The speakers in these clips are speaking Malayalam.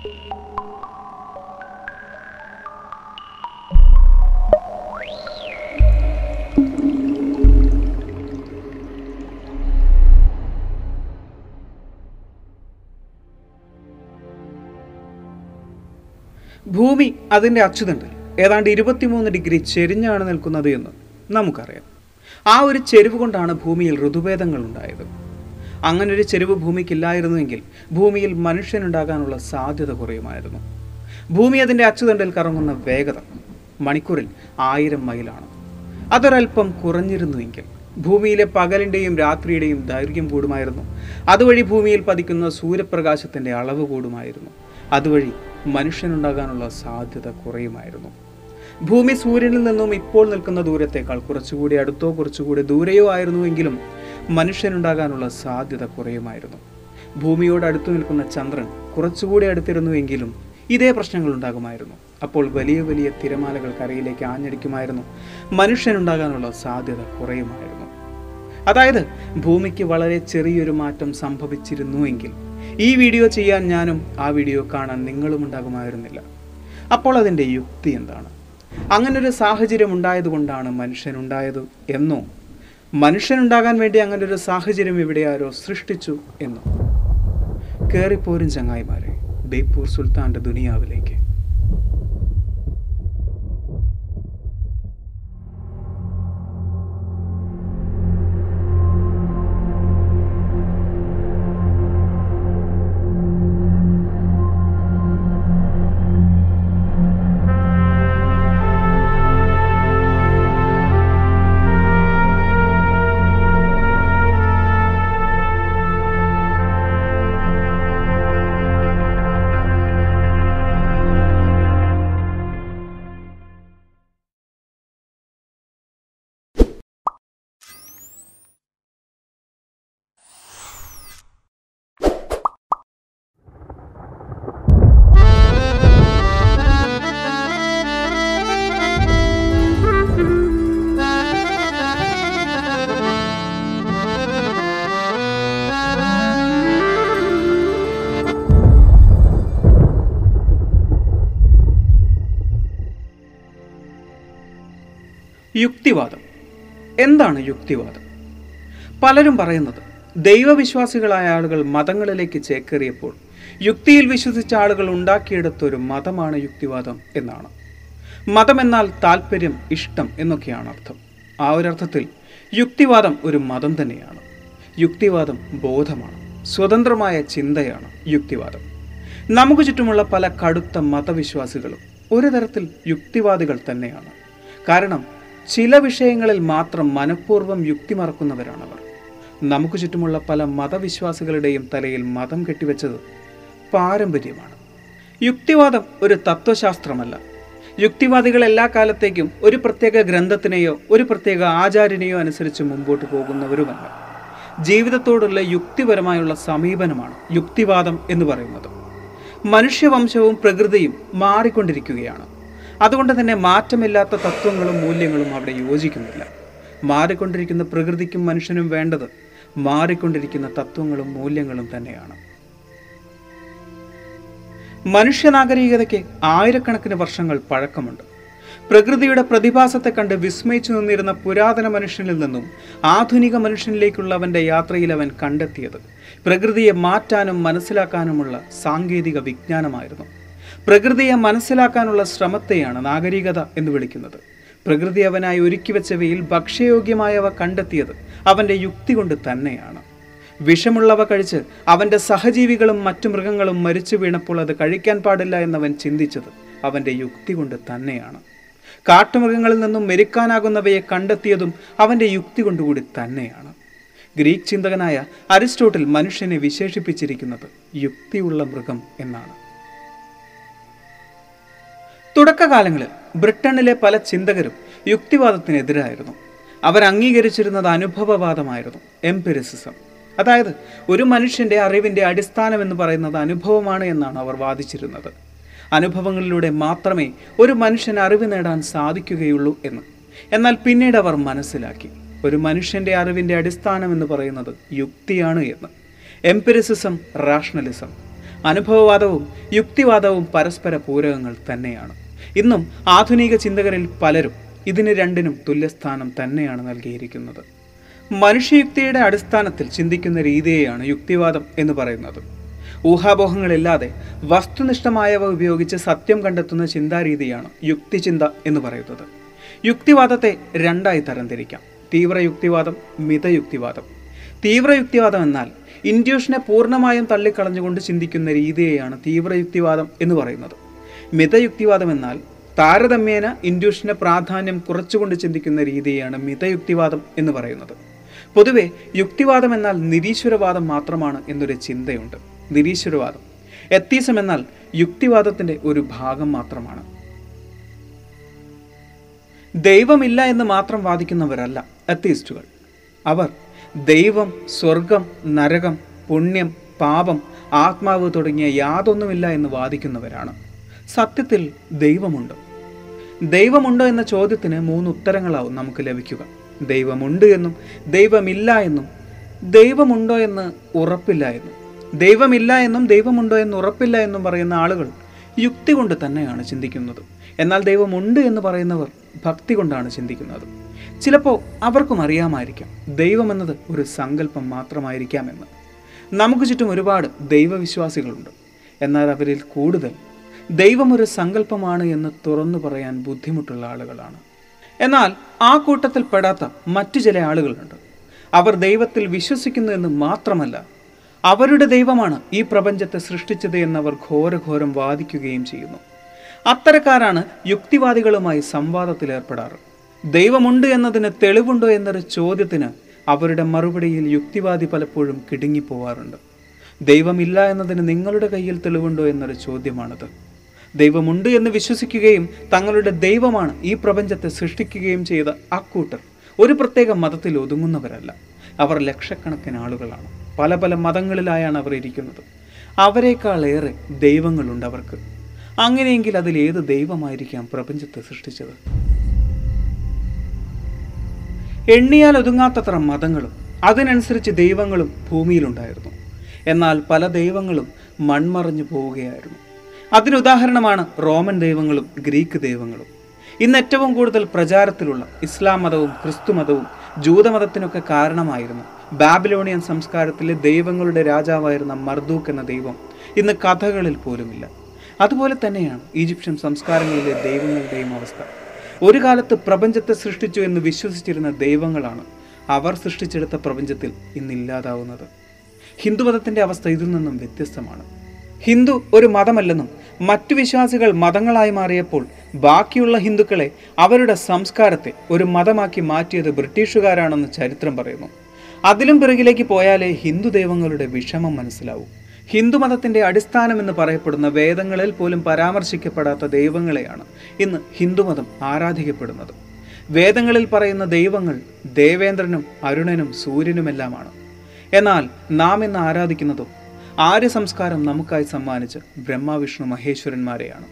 ഭൂമി അതിൻ്റെ അച്ചുതണ്ടിൽ ഏതാണ്ട് ഇരുപത്തിമൂന്ന് ഡിഗ്രി ചെരിഞ്ഞാണ് നിൽക്കുന്നത് എന്ന് നമുക്കറിയാം ആ ഒരു ചെരിവ് കൊണ്ടാണ് ഭൂമിയിൽ ഋതുഭേദങ്ങൾ ഉണ്ടായത് അങ്ങനെ ഒരു ചെരിവ് ഭൂമിക്കില്ലായിരുന്നുവെങ്കിൽ ഭൂമിയിൽ മനുഷ്യനുണ്ടാകാനുള്ള സാധ്യത കുറയുമായിരുന്നു ഭൂമി അതിൻ്റെ അച്ചുതണ്ടിൽ കറങ്ങുന്ന വേഗത മണിക്കൂറിൽ ആയിരം മൈലാണ് അതൊരൽപ്പം കുറഞ്ഞിരുന്നുവെങ്കിൽ ഭൂമിയിലെ പകലിൻ്റെയും രാത്രിയുടെയും ദൈർഘ്യം കൂടുമായിരുന്നു അതുവഴി ഭൂമിയിൽ പതിക്കുന്ന സൂര്യപ്രകാശത്തിൻ്റെ അളവ് കൂടുമായിരുന്നു അതുവഴി മനുഷ്യനുണ്ടാകാനുള്ള സാധ്യത കുറയുമായിരുന്നു ഭൂമി സൂര്യനിൽ നിന്നും ഇപ്പോൾ നിൽക്കുന്ന ദൂരത്തേക്കാൾ കുറച്ചുകൂടി അടുത്തോ കുറച്ചുകൂടി ദൂരെയോ ആയിരുന്നുവെങ്കിലും മനുഷ്യനുണ്ടാകാനുള്ള സാധ്യത കുറയുമായിരുന്നു ഭൂമിയോട് അടുത്തു നിൽക്കുന്ന ചന്ദ്രൻ കുറച്ചുകൂടി അടുത്തിരുന്നുവെങ്കിലും ഇതേ പ്രശ്നങ്ങൾ ഉണ്ടാകുമായിരുന്നു അപ്പോൾ വലിയ വലിയ തിരമാലകൾ കരയിലേക്ക് ആഞ്ഞടിക്കുമായിരുന്നു മനുഷ്യനുണ്ടാകാനുള്ള സാധ്യത കുറയുമായിരുന്നു അതായത് ഭൂമിക്ക് വളരെ ചെറിയൊരു മാറ്റം സംഭവിച്ചിരുന്നുവെങ്കിൽ ഈ വീഡിയോ ചെയ്യാൻ ഞാനും ആ വീഡിയോ കാണാൻ നിങ്ങളും ഉണ്ടാകുമായിരുന്നില്ല അപ്പോൾ അതിൻ്റെ യുക്തി എന്താണ് അങ്ങനൊരു സാഹചര്യം ഉണ്ടായതുകൊണ്ടാണ് മനുഷ്യനുണ്ടായത് എന്നോ മനുഷ്യനുണ്ടാകാൻ വേണ്ടി അങ്ങനൊരു സാഹചര്യം ഇവിടെ ആരോ സൃഷ്ടിച്ചു എന്നോ കയറിപ്പോരും ചങ്ങായിമാരെ ബേപ്പൂർ സുൽത്താൻ്റെ ദുനിയാവിലേക്ക് യുക്തിവാദം എന്താണ് യുക്തിവാദം പലരും പറയുന്നത് ദൈവവിശ്വാസികളായ ആളുകൾ മതങ്ങളിലേക്ക് ചേക്കേറിയപ്പോൾ യുക്തിയിൽ വിശ്വസിച്ച ആളുകൾ ഉണ്ടാക്കിയെടുത്തൊരു മതമാണ് യുക്തിവാദം എന്നാണ് മതം എന്നാൽ താല്പര്യം ഇഷ്ടം എന്നൊക്കെയാണ് അർത്ഥം ആ ഒരർത്ഥത്തിൽ യുക്തിവാദം ഒരു മതം തന്നെയാണ് യുക്തിവാദം ബോധമാണ് സ്വതന്ത്രമായ ചിന്തയാണ് യുക്തിവാദം നമുക്ക് ചുറ്റുമുള്ള പല കടുത്ത മതവിശ്വാസികളും ഒരു തരത്തിൽ യുക്തിവാദികൾ തന്നെയാണ് കാരണം ചില വിഷയങ്ങളിൽ മാത്രം മനഃപൂർവ്വം യുക്തി മറക്കുന്നവരാണവർ നമുക്ക് ചുറ്റുമുള്ള പല മതവിശ്വാസികളുടെയും തലയിൽ മതം കെട്ടിവെച്ചത് പാരമ്പര്യമാണ് യുക്തിവാദം ഒരു തത്വശാസ്ത്രമല്ല യുക്തിവാദികൾ എല്ലാ കാലത്തേക്കും ഒരു പ്രത്യേക ഗ്രന്ഥത്തിനെയോ ഒരു പ്രത്യേക ആചാര്യനെയോ അനുസരിച്ച് മുമ്പോട്ട് പോകുന്നവരുമല്ല ജീവിതത്തോടുള്ള യുക്തിപരമായുള്ള സമീപനമാണ് യുക്തിവാദം എന്ന് പറയുന്നത് മനുഷ്യവംശവും പ്രകൃതിയും മാറിക്കൊണ്ടിരിക്കുകയാണ് അതുകൊണ്ട് തന്നെ മാറ്റമില്ലാത്ത തത്വങ്ങളും മൂല്യങ്ങളും അവിടെ യോജിക്കുന്നില്ല മാറിക്കൊണ്ടിരിക്കുന്ന പ്രകൃതിക്കും മനുഷ്യനും വേണ്ടത് മാറിക്കൊണ്ടിരിക്കുന്ന തത്വങ്ങളും മൂല്യങ്ങളും തന്നെയാണ് മനുഷ്യനാഗരികതയ്ക്ക് ആയിരക്കണക്കിന് വർഷങ്ങൾ പഴക്കമുണ്ട് പ്രകൃതിയുടെ പ്രതിഭാസത്തെ കണ്ട് വിസ്മയിച്ചു നിന്നിരുന്ന പുരാതന മനുഷ്യനിൽ നിന്നും ആധുനിക മനുഷ്യനിലേക്കുള്ള അവൻ്റെ യാത്രയിൽ അവൻ കണ്ടെത്തിയത് പ്രകൃതിയെ മാറ്റാനും മനസ്സിലാക്കാനുമുള്ള സാങ്കേതിക വിജ്ഞാനമായിരുന്നു പ്രകൃതിയെ മനസ്സിലാക്കാനുള്ള ശ്രമത്തെയാണ് നാഗരികത എന്ന് വിളിക്കുന്നത് പ്രകൃതി അവനായി ഒരുക്കി വെച്ചവയിൽ ഭക്ഷ്യയോഗ്യമായവ കണ്ടെത്തിയത് അവൻ്റെ യുക്തി കൊണ്ട് തന്നെയാണ് വിഷമുള്ളവ കഴിച്ച് അവൻ്റെ സഹജീവികളും മറ്റു മൃഗങ്ങളും മരിച്ചു വീണപ്പോൾ അത് കഴിക്കാൻ പാടില്ല എന്നവൻ ചിന്തിച്ചത് അവൻ്റെ യുക്തി കൊണ്ട് തന്നെയാണ് കാട്ടുമൃഗങ്ങളിൽ നിന്നും മെരുക്കാനാകുന്നവയെ കണ്ടെത്തിയതും അവൻ്റെ യുക്തി കൊണ്ടുകൂടി തന്നെയാണ് ഗ്രീക്ക് ചിന്തകനായ അരിസ്റ്റോട്ടിൽ മനുഷ്യനെ വിശേഷിപ്പിച്ചിരിക്കുന്നത് യുക്തിയുള്ള മൃഗം എന്നാണ് തുടക്കകാലങ്ങളിൽ ബ്രിട്ടനിലെ പല ചിന്തകരും യുക്തിവാദത്തിനെതിരായിരുന്നു അവർ അംഗീകരിച്ചിരുന്നത് അനുഭവവാദമായിരുന്നു എംപിരിസിസം അതായത് ഒരു മനുഷ്യന്റെ അറിവിന്റെ അടിസ്ഥാനം എന്ന് പറയുന്നത് അനുഭവമാണ് എന്നാണ് അവർ വാദിച്ചിരുന്നത് അനുഭവങ്ങളിലൂടെ മാത്രമേ ഒരു മനുഷ്യൻ അറിവ് നേടാൻ സാധിക്കുകയുള്ളൂ എന്ന് എന്നാൽ പിന്നീട് അവർ മനസ്സിലാക്കി ഒരു മനുഷ്യന്റെ അറിവിന്റെ അടിസ്ഥാനം എന്ന് പറയുന്നത് യുക്തിയാണ് എന്ന് എംപിരിസിസം റാഷണലിസം അനുഭവവാദവും യുക്തിവാദവും പരസ്പര പൂരകങ്ങൾ തന്നെയാണ് ഇന്നും ആധുനിക ചിന്തകരിൽ പലരും ഇതിന് രണ്ടിനും തുല്യസ്ഥാനം തന്നെയാണ് നൽകിയിരിക്കുന്നത് മനുഷ്യയുക്തിയുടെ അടിസ്ഥാനത്തിൽ ചിന്തിക്കുന്ന രീതിയെയാണ് യുക്തിവാദം എന്ന് പറയുന്നത് ഊഹാപോഹങ്ങളില്ലാതെ വസ്തുനിഷ്ഠമായവ ഉപയോഗിച്ച് സത്യം കണ്ടെത്തുന്ന ചിന്താരീതിയാണ് യുക്തിചിന്ത എന്ന് പറയുന്നത് യുക്തിവാദത്തെ രണ്ടായി തരംതിരിക്കാം തീവ്ര യുക്തിവാദം മിതയുക്തിവാദം തീവ്ര യുക്തിവാദം എന്നാൽ ഇൻഡ്യൂഷനെ പൂർണ്ണമായും തള്ളിക്കളഞ്ഞുകൊണ്ട് ചിന്തിക്കുന്ന രീതിയെയാണ് തീവ്ര യുക്തിവാദം എന്ന് പറയുന്നത് മിതയുക്തിവാദം എന്നാൽ താരതമ്യേന ഇൻഡ്യൂഷന് പ്രാധാന്യം കുറച്ചുകൊണ്ട് ചിന്തിക്കുന്ന രീതിയെയാണ് മിതയുക്തിവാദം എന്ന് പറയുന്നത് പൊതുവെ യുക്തിവാദം എന്നാൽ നിരീശ്വരവാദം മാത്രമാണ് എന്നൊരു ചിന്തയുണ്ട് നിരീശ്വരവാദം എത്തീസം എന്നാൽ യുക്തിവാദത്തിന്റെ ഒരു ഭാഗം മാത്രമാണ് ദൈവമില്ല എന്ന് മാത്രം വാദിക്കുന്നവരല്ല അത്തീസ്റ്റുകൾ അവർ ദൈവം സ്വർഗം നരകം പുണ്യം പാപം ആത്മാവ് തുടങ്ങിയ യാതൊന്നുമില്ല എന്ന് വാദിക്കുന്നവരാണ് സത്യത്തിൽ ദൈവമുണ്ട് ദൈവമുണ്ടോ എന്ന ചോദ്യത്തിന് മൂന്ന് ഉത്തരങ്ങളാവും നമുക്ക് ലഭിക്കുക ദൈവമുണ്ട് എന്നും ദൈവമില്ല എന്നും ദൈവമുണ്ടോ എന്ന് ഉറപ്പില്ല എന്നും ദൈവമില്ല എന്നും ദൈവമുണ്ടോ എന്ന് ഉറപ്പില്ല എന്നും പറയുന്ന ആളുകൾ യുക്തി കൊണ്ട് തന്നെയാണ് ചിന്തിക്കുന്നത് എന്നാൽ ദൈവമുണ്ട് എന്ന് പറയുന്നവർ ഭക്തി കൊണ്ടാണ് ചിന്തിക്കുന്നത് ചിലപ്പോൾ അവർക്കും അറിയാമായിരിക്കാം ദൈവമെന്നത് ഒരു സങ്കല്പം മാത്രമായിരിക്കാമെന്ന് നമുക്ക് ചുറ്റും ഒരുപാട് ദൈവവിശ്വാസികളുണ്ട് എന്നാൽ അവരിൽ കൂടുതൽ ദൈവം ഒരു സങ്കല്പമാണ് എന്ന് തുറന്നു പറയാൻ ബുദ്ധിമുട്ടുള്ള ആളുകളാണ് എന്നാൽ ആ കൂട്ടത്തിൽ പെടാത്ത മറ്റു ചില ആളുകളുണ്ട് അവർ ദൈവത്തിൽ വിശ്വസിക്കുന്നു എന്ന് മാത്രമല്ല അവരുടെ ദൈവമാണ് ഈ പ്രപഞ്ചത്തെ സൃഷ്ടിച്ചത് എന്നവർ ഘോരഘോരം വാദിക്കുകയും ചെയ്യുന്നു അത്തരക്കാരാണ് യുക്തിവാദികളുമായി സംവാദത്തിൽ ഏർപ്പെടാറ് ദൈവമുണ്ട് എന്നതിന് തെളിവുണ്ടോ എന്നൊരു ചോദ്യത്തിന് അവരുടെ മറുപടിയിൽ യുക്തിവാദി പലപ്പോഴും കിടുങ്ങിപ്പോവാറുണ്ട് ദൈവമില്ല എന്നതിന് നിങ്ങളുടെ കയ്യിൽ തെളിവുണ്ടോ എന്നൊരു ചോദ്യമാണത് ദൈവമുണ്ട് എന്ന് വിശ്വസിക്കുകയും തങ്ങളുടെ ദൈവമാണ് ഈ പ്രപഞ്ചത്തെ സൃഷ്ടിക്കുകയും ചെയ്ത അക്കൂട്ടർ ഒരു പ്രത്യേക മതത്തിൽ ഒതുങ്ങുന്നവരല്ല അവർ ലക്ഷക്കണക്കിന് ആളുകളാണ് പല പല മതങ്ങളിലായാണ് അവർ ഇരിക്കുന്നത് അവരെക്കാളേറെ ദൈവങ്ങളുണ്ട് അവർക്ക് അങ്ങനെയെങ്കിൽ അതിൽ ഏത് ദൈവമായിരിക്കാം പ്രപഞ്ചത്തെ സൃഷ്ടിച്ചത് എണ്ണിയാൽ ഒതുങ്ങാത്തത്ര മതങ്ങളും അതിനനുസരിച്ച് ദൈവങ്ങളും ഭൂമിയിലുണ്ടായിരുന്നു എന്നാൽ പല ദൈവങ്ങളും മൺമറഞ്ഞു പോവുകയായിരുന്നു അതിനുദാഹരണമാണ് റോമൻ ദൈവങ്ങളും ഗ്രീക്ക് ദൈവങ്ങളും ഇന്ന് ഏറ്റവും കൂടുതൽ പ്രചാരത്തിലുള്ള ഇസ്ലാം മതവും ക്രിസ്തു മതവും ജൂതമതത്തിനൊക്കെ കാരണമായിരുന്നു ബാബിലോണിയൻ സംസ്കാരത്തിലെ ദൈവങ്ങളുടെ രാജാവായിരുന്ന മർദൂക്ക് എന്ന ദൈവം ഇന്ന് കഥകളിൽ പോലുമില്ല അതുപോലെ തന്നെയാണ് ഈജിപ്ഷ്യൻ സംസ്കാരങ്ങളിലെ ദൈവങ്ങളുടെയും അവസ്ഥ ഒരു കാലത്ത് പ്രപഞ്ചത്തെ സൃഷ്ടിച്ചു എന്ന് വിശ്വസിച്ചിരുന്ന ദൈവങ്ങളാണ് അവർ സൃഷ്ടിച്ചെടുത്ത പ്രപഞ്ചത്തിൽ ഇന്നില്ലാതാവുന്നത് ഹിന്ദുമതത്തിന്റെ അവസ്ഥ ഇതിൽ നിന്നും വ്യത്യസ്തമാണ് ഹിന്ദു ഒരു മതമല്ലെന്നും മറ്റു വിശ്വാസികൾ മതങ്ങളായി മാറിയപ്പോൾ ബാക്കിയുള്ള ഹിന്ദുക്കളെ അവരുടെ സംസ്കാരത്തെ ഒരു മതമാക്കി മാറ്റിയത് ബ്രിട്ടീഷുകാരാണെന്ന് ചരിത്രം പറയുന്നു അതിലും പിറകിലേക്ക് പോയാലേ ഹിന്ദു ദൈവങ്ങളുടെ വിഷമം മനസ്സിലാവൂ ഹിന്ദുമതത്തിന്റെ അടിസ്ഥാനം എന്ന് പറയപ്പെടുന്ന വേദങ്ങളിൽ പോലും പരാമർശിക്കപ്പെടാത്ത ദൈവങ്ങളെയാണ് ഇന്ന് ഹിന്ദുമതം ആരാധിക്കപ്പെടുന്നത് വേദങ്ങളിൽ പറയുന്ന ദൈവങ്ങൾ ദേവേന്ദ്രനും അരുണനും സൂര്യനുമെല്ലാമാണ് എന്നാൽ നാം ഇന്ന് ആരാധിക്കുന്നതോ ആര്യ സംസ്കാരം നമുക്കായി സമ്മാനിച്ച ബ്രഹ്മവിഷ്ണു മഹേശ്വരന്മാരെയാണ്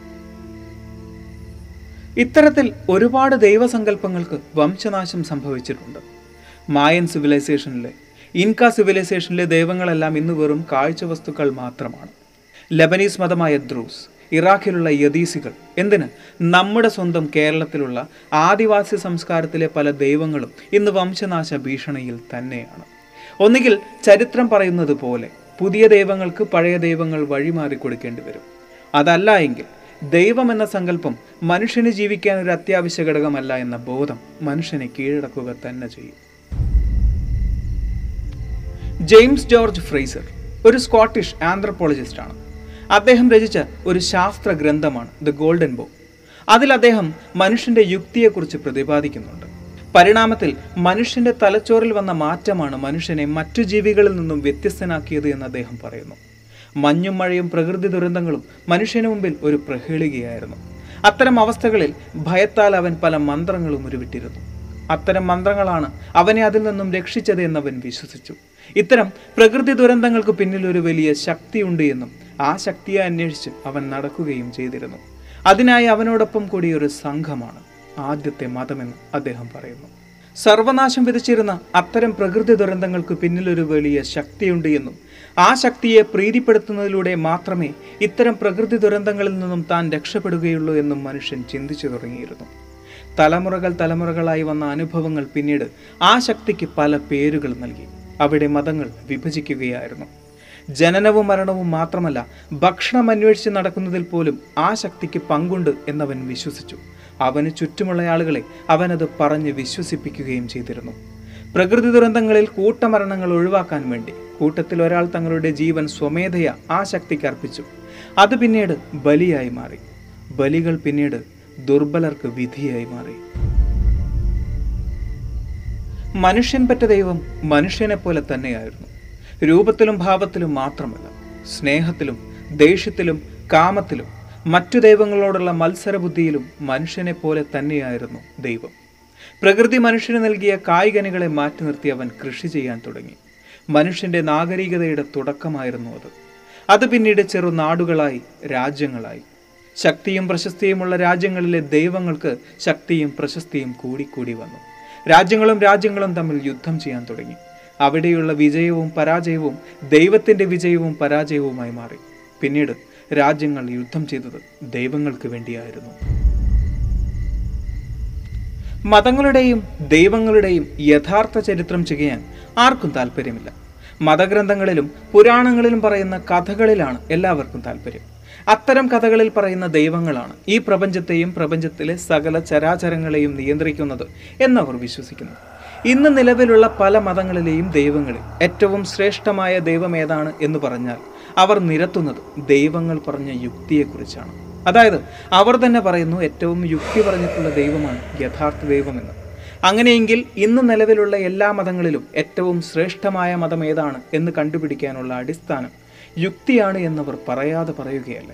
ഇത്തരത്തിൽ ഒരുപാട് ദൈവസങ്കല്പങ്ങൾക്ക് വംശനാശം സംഭവിച്ചിട്ടുണ്ട് മായൻ സിവിലൈസേഷനിലെ ഇൻക സിവിലൈസേഷനിലെ ദൈവങ്ങളെല്ലാം ഇന്ന് വെറും കാഴ്ച വസ്തുക്കൾ മാത്രമാണ് ലബനീസ് മതമായ ദ്രൂസ് ഇറാഖിലുള്ള യദീസികൾ എന്തിന് നമ്മുടെ സ്വന്തം കേരളത്തിലുള്ള ആദിവാസി സംസ്കാരത്തിലെ പല ദൈവങ്ങളും ഇന്ന് വംശനാശ ഭീഷണിയിൽ തന്നെയാണ് ഒന്നുകിൽ ചരിത്രം പറയുന്നത് പോലെ പുതിയ ദൈവങ്ങൾക്ക് പഴയ ദൈവങ്ങൾ വഴിമാറി കൊടുക്കേണ്ടി വരും അതല്ല എങ്കിൽ ദൈവം എന്ന സങ്കല്പം മനുഷ്യന് ജീവിക്കാൻ ഒരു അത്യാവശ്യ ഘടകമല്ല എന്ന ബോധം മനുഷ്യനെ കീഴടക്കുക തന്നെ ചെയ്യും ജെയിംസ് ജോർജ് ഫ്രേസർ ഒരു സ്കോട്ടിഷ് ആന്ത്രപ്പോളജിസ്റ്റ് ആണ് അദ്ദേഹം രചിച്ച ഒരു ശാസ്ത്ര ഗ്രന്ഥമാണ് ദ ഗോൾഡൻ ബോ അതിൽ അദ്ദേഹം മനുഷ്യന്റെ യുക്തിയെക്കുറിച്ച് പ്രതിപാദിക്കുന്നുണ്ട് പരിണാമത്തിൽ മനുഷ്യന്റെ തലച്ചോറിൽ വന്ന മാറ്റമാണ് മനുഷ്യനെ മറ്റു ജീവികളിൽ നിന്നും വ്യത്യസ്തനാക്കിയത് എന്ന് അദ്ദേഹം പറയുന്നു മഞ്ഞും മഴയും പ്രകൃതി ദുരന്തങ്ങളും മനുഷ്യന് മുമ്പിൽ ഒരു പ്രഹേളികയായിരുന്നു അത്തരം അവസ്ഥകളിൽ ഭയത്താൽ അവൻ പല മന്ത്രങ്ങളും ഉരുവിട്ടിരുന്നു അത്തരം മന്ത്രങ്ങളാണ് അവനെ അതിൽ നിന്നും രക്ഷിച്ചത് എന്നവൻ വിശ്വസിച്ചു ഇത്തരം പ്രകൃതി ദുരന്തങ്ങൾക്ക് പിന്നിൽ ഒരു വലിയ ശക്തിയുണ്ട് എന്നും ആ ശക്തിയെ അന്വേഷിച്ച് അവൻ നടക്കുകയും ചെയ്തിരുന്നു അതിനായി അവനോടൊപ്പം കൂടിയ ഒരു സംഘമാണ് ആദ്യത്തെ മതമെന്ന് അദ്ദേഹം പറയുന്നു സർവനാശം വിധിച്ചിരുന്ന അത്തരം പ്രകൃതി ദുരന്തങ്ങൾക്ക് പിന്നിലൊരു വലിയ ശക്തിയുണ്ട് എന്നും ആ ശക്തിയെ പ്രീതിപ്പെടുത്തുന്നതിലൂടെ മാത്രമേ ഇത്തരം പ്രകൃതി ദുരന്തങ്ങളിൽ നിന്നും താൻ രക്ഷപ്പെടുകയുള്ളൂ എന്നും മനുഷ്യൻ ചിന്തിച്ചു തുടങ്ങിയിരുന്നു തലമുറകൾ തലമുറകളായി വന്ന അനുഭവങ്ങൾ പിന്നീട് ആ ശക്തിക്ക് പല പേരുകൾ നൽകി അവിടെ മതങ്ങൾ വിഭജിക്കുകയായിരുന്നു ജനനവും മരണവും മാത്രമല്ല ഭക്ഷണം അന്വേഷിച്ച് നടക്കുന്നതിൽ പോലും ആ ശക്തിക്ക് പങ്കുണ്ട് എന്നവൻ വിശ്വസിച്ചു അവന് ചുറ്റുമുള്ള ആളുകളെ അവനത് പറഞ്ഞ് വിശ്വസിപ്പിക്കുകയും ചെയ്തിരുന്നു പ്രകൃതി ദുരന്തങ്ങളിൽ കൂട്ടമരണങ്ങൾ ഒഴിവാക്കാൻ വേണ്ടി കൂട്ടത്തിൽ ഒരാൾ തങ്ങളുടെ ജീവൻ സ്വമേധയ ആ ശക്തിക്ക് അർപ്പിച്ചു അത് പിന്നീട് ബലിയായി മാറി ബലികൾ പിന്നീട് ദുർബലർക്ക് വിധിയായി മാറി മനുഷ്യൻ പറ്റ ദൈവം മനുഷ്യനെ പോലെ തന്നെയായിരുന്നു രൂപത്തിലും ഭാവത്തിലും മാത്രമല്ല സ്നേഹത്തിലും ദേഷ്യത്തിലും കാമത്തിലും മറ്റു ദൈവങ്ങളോടുള്ള മത്സരബുദ്ധിയിലും മനുഷ്യനെ പോലെ തന്നെയായിരുന്നു ദൈവം പ്രകൃതി മനുഷ്യന് നൽകിയ കായികനികളെ മാറ്റി നിർത്തി അവൻ കൃഷി ചെയ്യാൻ തുടങ്ങി മനുഷ്യന്റെ നാഗരികതയുടെ തുടക്കമായിരുന്നു അത് അത് പിന്നീട് ചെറു നാടുകളായി രാജ്യങ്ങളായി ശക്തിയും പ്രശസ്തിയുമുള്ള രാജ്യങ്ങളിലെ ദൈവങ്ങൾക്ക് ശക്തിയും പ്രശസ്തിയും കൂടിക്കൂടി വന്നു രാജ്യങ്ങളും രാജ്യങ്ങളും തമ്മിൽ യുദ്ധം ചെയ്യാൻ തുടങ്ങി അവിടെയുള്ള വിജയവും പരാജയവും ദൈവത്തിന്റെ വിജയവും പരാജയവുമായി മാറി പിന്നീട് രാജ്യങ്ങൾ യുദ്ധം ചെയ്തത് ദൈവങ്ങൾക്ക് വേണ്ടിയായിരുന്നു മതങ്ങളുടെയും ദൈവങ്ങളുടെയും യഥാർത്ഥ ചരിത്രം ചെയ്യാൻ ആർക്കും താല്പര്യമില്ല മതഗ്രന്ഥങ്ങളിലും പുരാണങ്ങളിലും പറയുന്ന കഥകളിലാണ് എല്ലാവർക്കും താല്പര്യം അത്തരം കഥകളിൽ പറയുന്ന ദൈവങ്ങളാണ് ഈ പ്രപഞ്ചത്തെയും പ്രപഞ്ചത്തിലെ സകല ചരാചരങ്ങളെയും നിയന്ത്രിക്കുന്നത് എന്നവർ വിശ്വസിക്കുന്നു ഇന്ന് നിലവിലുള്ള പല മതങ്ങളിലെയും ദൈവങ്ങളിൽ ഏറ്റവും ശ്രേഷ്ഠമായ ദൈവം ഏതാണ് എന്ന് പറഞ്ഞാൽ അവർ നിരത്തുന്നത് ദൈവങ്ങൾ പറഞ്ഞ യുക്തിയെക്കുറിച്ചാണ് അതായത് അവർ തന്നെ പറയുന്നു ഏറ്റവും യുക്തി പറഞ്ഞിട്ടുള്ള ദൈവമാണ് യഥാർത്ഥ ദൈവമെന്ന് അങ്ങനെയെങ്കിൽ ഇന്ന് നിലവിലുള്ള എല്ലാ മതങ്ങളിലും ഏറ്റവും ശ്രേഷ്ഠമായ മതം ഏതാണ് എന്ന് കണ്ടുപിടിക്കാനുള്ള അടിസ്ഥാനം യുക്തിയാണ് എന്നവർ പറയാതെ പറയുകയല്ലേ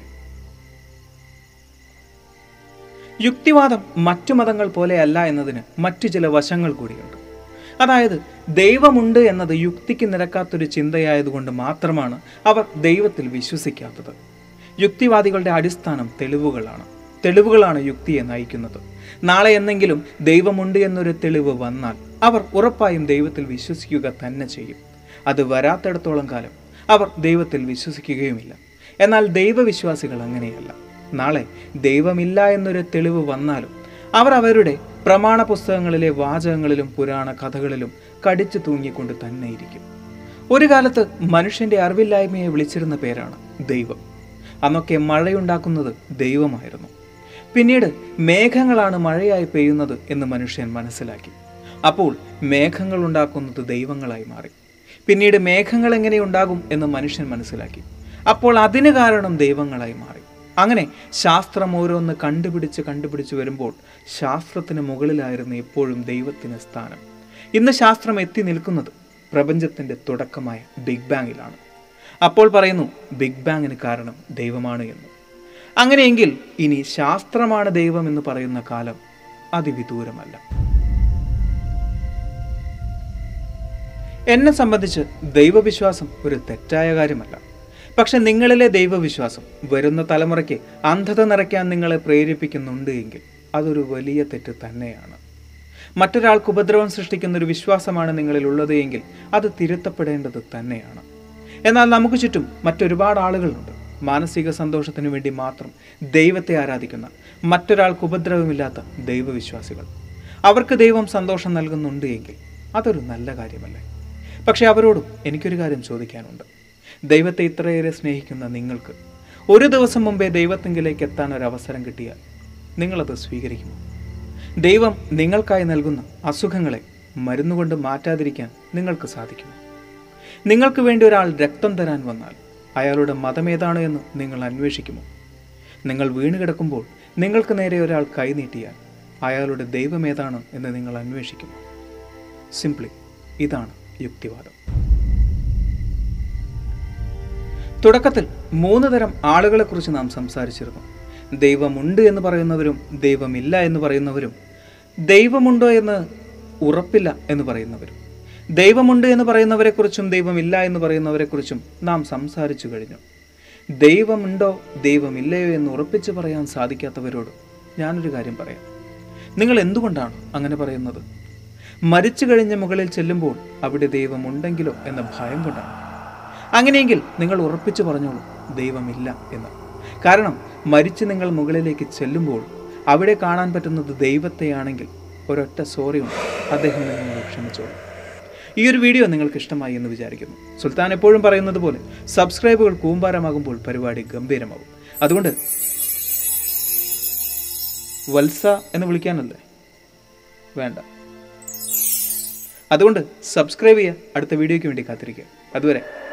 യുക്തിവാദം മറ്റു മതങ്ങൾ പോലെയല്ല എന്നതിന് മറ്റു ചില വശങ്ങൾ കൂടിയുണ്ട് അതായത് ദൈവമുണ്ട് എന്നത് യുക്തിക്ക് നിരക്കാത്തൊരു ചിന്തയായതുകൊണ്ട് മാത്രമാണ് അവർ ദൈവത്തിൽ വിശ്വസിക്കാത്തത് യുക്തിവാദികളുടെ അടിസ്ഥാനം തെളിവുകളാണ് തെളിവുകളാണ് യുക്തിയെ നയിക്കുന്നത് നാളെ എന്നെങ്കിലും ദൈവമുണ്ട് എന്നൊരു തെളിവ് വന്നാൽ അവർ ഉറപ്പായും ദൈവത്തിൽ വിശ്വസിക്കുക തന്നെ ചെയ്യും അത് വരാത്തിടത്തോളം കാലം അവർ ദൈവത്തിൽ വിശ്വസിക്കുകയുമില്ല എന്നാൽ ദൈവവിശ്വാസികൾ അങ്ങനെയല്ല നാളെ ദൈവമില്ല എന്നൊരു തെളിവ് വന്നാലും അവർ അവരുടെ പ്രമാണ പുസ്തകങ്ങളിലെ വാചകങ്ങളിലും പുരാണ കഥകളിലും കടിച്ചു തൂങ്ങിക്കൊണ്ട് തന്നെ ഇരിക്കും ഒരു കാലത്ത് മനുഷ്യന്റെ അറിവില്ലായ്മയെ വിളിച്ചിരുന്ന പേരാണ് ദൈവം അന്നൊക്കെ മഴയുണ്ടാക്കുന്നത് ദൈവമായിരുന്നു പിന്നീട് മേഘങ്ങളാണ് മഴയായി പെയ്യുന്നത് എന്ന് മനുഷ്യൻ മനസ്സിലാക്കി അപ്പോൾ മേഘങ്ങൾ ഉണ്ടാക്കുന്നത് ദൈവങ്ങളായി മാറി പിന്നീട് മേഘങ്ങൾ എങ്ങനെ ഉണ്ടാകും എന്ന് മനുഷ്യൻ മനസ്സിലാക്കി അപ്പോൾ അതിന് കാരണം ദൈവങ്ങളായി മാറി അങ്ങനെ ശാസ്ത്രം ഓരോന്ന് കണ്ടുപിടിച്ച് കണ്ടുപിടിച്ച് വരുമ്പോൾ ശാസ്ത്രത്തിന് മുകളിലായിരുന്നു എപ്പോഴും ദൈവത്തിന് സ്ഥാനം ഇന്ന് ശാസ്ത്രം എത്തി നിൽക്കുന്നത് പ്രപഞ്ചത്തിന്റെ തുടക്കമായ ബിഗ് ബാങ്ങിലാണ് അപ്പോൾ പറയുന്നു ബിഗ് ബാങ്ങിന് കാരണം ദൈവമാണ് എന്ന് അങ്ങനെയെങ്കിൽ ഇനി ശാസ്ത്രമാണ് ദൈവം എന്ന് പറയുന്ന കാലം അതിവിദൂരമല്ല എന്നെ സംബന്ധിച്ച് ദൈവവിശ്വാസം ഒരു തെറ്റായ കാര്യമല്ല പക്ഷെ നിങ്ങളിലെ ദൈവവിശ്വാസം വരുന്ന തലമുറയ്ക്ക് അന്ധത നിറയ്ക്കാൻ നിങ്ങളെ പ്രേരിപ്പിക്കുന്നുണ്ട് എങ്കിൽ അതൊരു വലിയ തെറ്റ് തന്നെയാണ് മറ്റൊരാൾക്ക് ഉപദ്രവം സൃഷ്ടിക്കുന്ന ഒരു വിശ്വാസമാണ് നിങ്ങളിൽ ഉള്ളത് എങ്കിൽ അത് തിരുത്തപ്പെടേണ്ടത് തന്നെയാണ് എന്നാൽ നമുക്ക് ചുറ്റും മറ്റൊരുപാട് ആളുകളുണ്ട് മാനസിക സന്തോഷത്തിനു വേണ്ടി മാത്രം ദൈവത്തെ ആരാധിക്കുന്ന മറ്റൊരാൾക്ക് ഉപദ്രവമില്ലാത്ത ദൈവവിശ്വാസികൾ അവർക്ക് ദൈവം സന്തോഷം നൽകുന്നുണ്ട് എങ്കിൽ അതൊരു നല്ല കാര്യമല്ലേ പക്ഷെ അവരോടും എനിക്കൊരു കാര്യം ചോദിക്കാനുണ്ട് ദൈവത്തെ ഇത്രയേറെ സ്നേഹിക്കുന്ന നിങ്ങൾക്ക് ഒരു ദിവസം മുമ്പേ ദൈവത്തെങ്കിലേക്ക് എത്താൻ ഒരു അവസരം കിട്ടിയാൽ നിങ്ങളത് സ്വീകരിക്കുമോ ദൈവം നിങ്ങൾക്കായി നൽകുന്ന അസുഖങ്ങളെ മരുന്നുകൊണ്ട് മാറ്റാതിരിക്കാൻ നിങ്ങൾക്ക് സാധിക്കുമോ നിങ്ങൾക്ക് വേണ്ടി ഒരാൾ രക്തം തരാൻ വന്നാൽ അയാളുടെ മതമേതാണ് എന്ന് നിങ്ങൾ അന്വേഷിക്കുമോ നിങ്ങൾ വീണ് കിടക്കുമ്പോൾ നിങ്ങൾക്ക് നേരെ ഒരാൾ കൈനീട്ടിയാൽ അയാളുടെ ദൈവമേതാണ് എന്ന് നിങ്ങൾ അന്വേഷിക്കുമോ സിംപ്ലി ഇതാണ് യുക്തിവാദം തുടക്കത്തിൽ മൂന്ന് തരം ആളുകളെക്കുറിച്ച് നാം സംസാരിച്ചിരുന്നു ദൈവമുണ്ട് എന്ന് പറയുന്നവരും ദൈവമില്ല എന്ന് പറയുന്നവരും ദൈവമുണ്ടോ എന്ന് ഉറപ്പില്ല എന്ന് പറയുന്നവരും ദൈവമുണ്ട് എന്ന് പറയുന്നവരെക്കുറിച്ചും ദൈവമില്ല എന്ന് പറയുന്നവരെക്കുറിച്ചും നാം സംസാരിച്ചു കഴിഞ്ഞു ദൈവമുണ്ടോ ദൈവമില്ലയോ എന്ന് ഉറപ്പിച്ച് പറയാൻ സാധിക്കാത്തവരോട് ഞാനൊരു കാര്യം പറയാം നിങ്ങൾ എന്തുകൊണ്ടാണ് അങ്ങനെ പറയുന്നത് മരിച്ചു കഴിഞ്ഞ മുകളിൽ ചെല്ലുമ്പോൾ അവിടെ ദൈവമുണ്ടെങ്കിലോ എന്ന ഭയം കൊണ്ടാണ് അങ്ങനെയെങ്കിൽ നിങ്ങൾ ഉറപ്പിച്ചു പറഞ്ഞോളൂ ദൈവമില്ല എന്ന് കാരണം മരിച്ച് നിങ്ങൾ മുകളിലേക്ക് ചെല്ലുമ്പോൾ അവിടെ കാണാൻ പറ്റുന്നത് ദൈവത്തെയാണെങ്കിൽ ഒരൊറ്റ സോറി ഉണ്ട് അദ്ദേഹം നിങ്ങളോട് ക്ഷമിച്ചോളൂ ഈ ഒരു വീഡിയോ നിങ്ങൾക്ക് ഇഷ്ടമായി എന്ന് വിചാരിക്കുന്നു സുൽത്താൻ എപ്പോഴും പറയുന്നത് പോലെ സബ്സ്ക്രൈബുകൾ കൂമ്പാരമാകുമ്പോൾ പരിപാടി ഗംഭീരമാകും അതുകൊണ്ട് വത്സ എന്ന് വിളിക്കാനല്ലേ വേണ്ട അതുകൊണ്ട് സബ്സ്ക്രൈബ് ചെയ്യുക അടുത്ത വീഡിയോയ്ക്ക് വേണ്ടി കാത്തിരിക്കുക അതുവരെ